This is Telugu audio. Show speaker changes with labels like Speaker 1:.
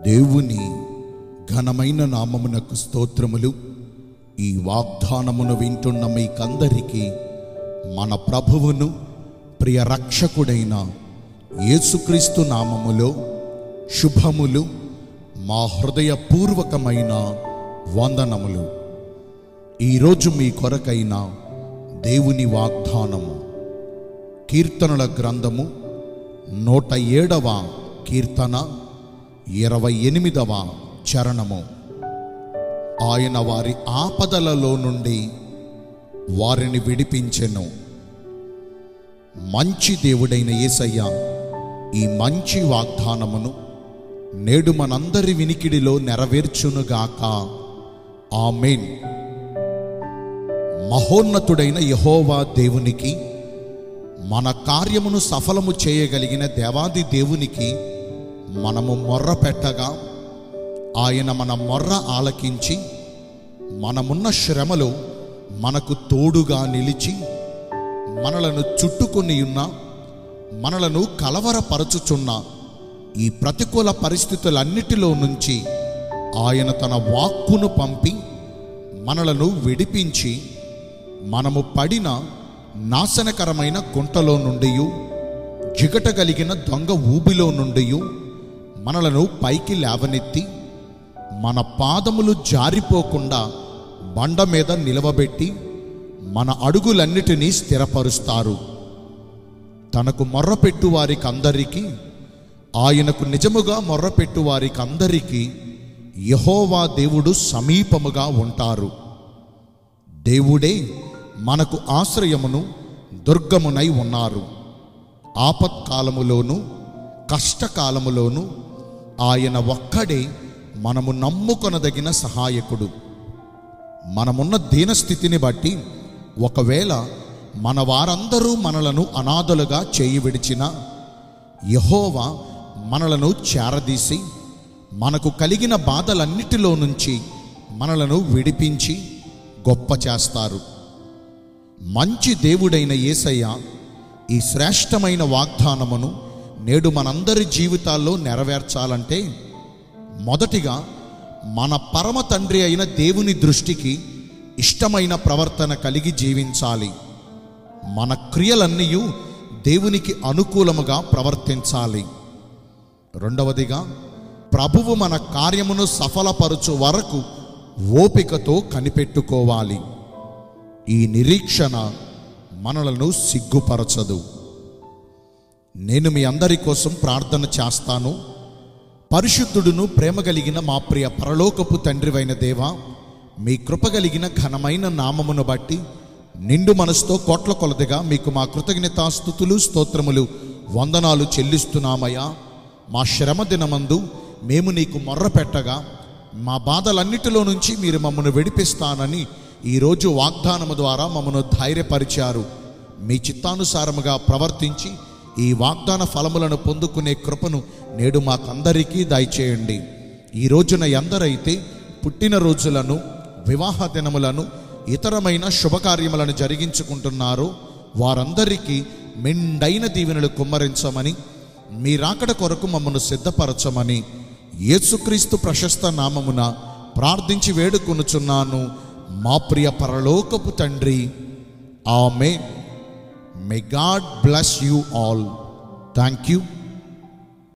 Speaker 1: దేవుని ఘనమైన నామమునకు స్తోత్రములు ఈ వాగ్దానమును వింటున్న మీకందరికీ మన ప్రభువును ప్రియ రక్షకుడైన యేసుక్రీస్తు నామములో శుభములు మా హృదయపూర్వకమైన వందనములు ఈరోజు మీ కొరకైన దేవుని వాగ్దానము కీర్తనల గ్రంథము నూట ఏడవ కీర్తన ఇరవై ఎనిమిదవ చరణము ఆయన వారి ఆపదలలో నుండి వారిని విడిపించెను మంచి దేవుడైన యేసయ్య ఈ మంచి వాగ్దానమును నేడు మనందరి వినికిడిలో నెరవేర్చునుగాక ఆమెన్ మహోన్నతుడైన యహోవా దేవునికి మన కార్యమును సఫలము చేయగలిగిన దేవాది దేవునికి మనము మొర్ర పెట్టగా ఆయన మన మొర్ర ఆలకించి మనమున్న శ్రమలో మనకు తోడుగా నిలిచి మనలను చుట్టుకొని ఉన్న మనలను కలవరపరచుచున్న ఈ ప్రతికూల పరిస్థితులన్నిటిలో నుంచి ఆయన తన వాక్కును పంపి మనలను విడిపించి మనము పడిన నాశనకరమైన గుంటలో నుండి జిగటగలిగిన దొంగ ఊబిలో నుండి మనలను పైకి లేవనెత్తి మన పాదములు జారిపోకుండా బండ మీద నిలవబెట్టి మన అడుగులన్నిటినీ స్థిరపరుస్తారు తనకు మొర్రపెట్టు వారికి అందరికీ ఆయనకు నిజముగా మొర్రపెట్టు వారికి అందరికీ యహోవా దేవుడు సమీపముగా ఉంటారు దేవుడే మనకు ఆశ్రయమును దుర్గమునై ఉన్నారు ఆపత్కాలములోను కష్టకాలములోను ఆయన ఒక్కడే మనము నమ్ముకొనదగిన సహాయకుడు మనమున్న దీనస్థితిని బట్టి ఒకవేళ మన వారందరూ మనలను అనాథలుగా చేయి విడిచిన యహోవా మనలను చేరదీసి మనకు కలిగిన బాధలన్నిటిలో నుంచి మనలను విడిపించి గొప్ప చేస్తారు మంచి దేవుడైన యేసయ్య ఈ శ్రేష్టమైన వాగ్దానమును నేడు మనందరి జీవితాల్లో నెరవేర్చాలంటే మొదటిగా మన పరమ తండ్రి అయిన దేవుని దృష్టికి ఇష్టమైన ప్రవర్తన కలిగి జీవించాలి మన క్రియలన్నీ దేవునికి అనుకూలముగా ప్రవర్తించాలి రెండవదిగా ప్రభువు మన కార్యమును సఫలపరచు వరకు ఓపికతో కనిపెట్టుకోవాలి ఈ నిరీక్షణ మనలను సిగ్గుపరచదు నేను మీ అందరి కోసం ప్రార్థన చేస్తాను పరిశుద్ధుడును ప్రేమ కలిగిన మా ప్రియ పరలోకపు తండ్రివైన దేవా మీ కృప కలిగిన ఘనమైన నామమును బట్టి నిండు మనసుతో కోట్ల కొలదిగా మీకు మా కృతజ్ఞతాస్థుతులు స్తోత్రములు వందనాలు చెల్లిస్తున్నామయ్యా మా శ్రమ దినమందు మేము నీకు మొర్ర పెట్టగా మా బాధలన్నిటిలో నుంచి మీరు మమ్మను విడిపిస్తానని ఈరోజు వాగ్దానము ద్వారా మమ్మను ధైర్యపరిచారు మీ చిత్తానుసారముగా ప్రవర్తించి ఈ వాగ్దాన ఫలములను పొందుకునే కృపను నేడు మాకందరికీ దయచేయండి ఈ రోజున ఎందరైతే పుట్టినరోజులను వివాహ దినములను ఇతరమైన శుభకార్యములను జరిగించుకుంటున్నారో వారందరికీ మెండైన దీవెనలు కుమ్మరించమని మీ రాకడ కొరకు మమ్మను సిద్ధపరచమని యేసుక్రీస్తు ప్రశస్త నామమున ప్రార్థించి వేడుకొనుచున్నాను మా ప్రియ పరలోకపు తండ్రి ఆమె may God bless you all thank you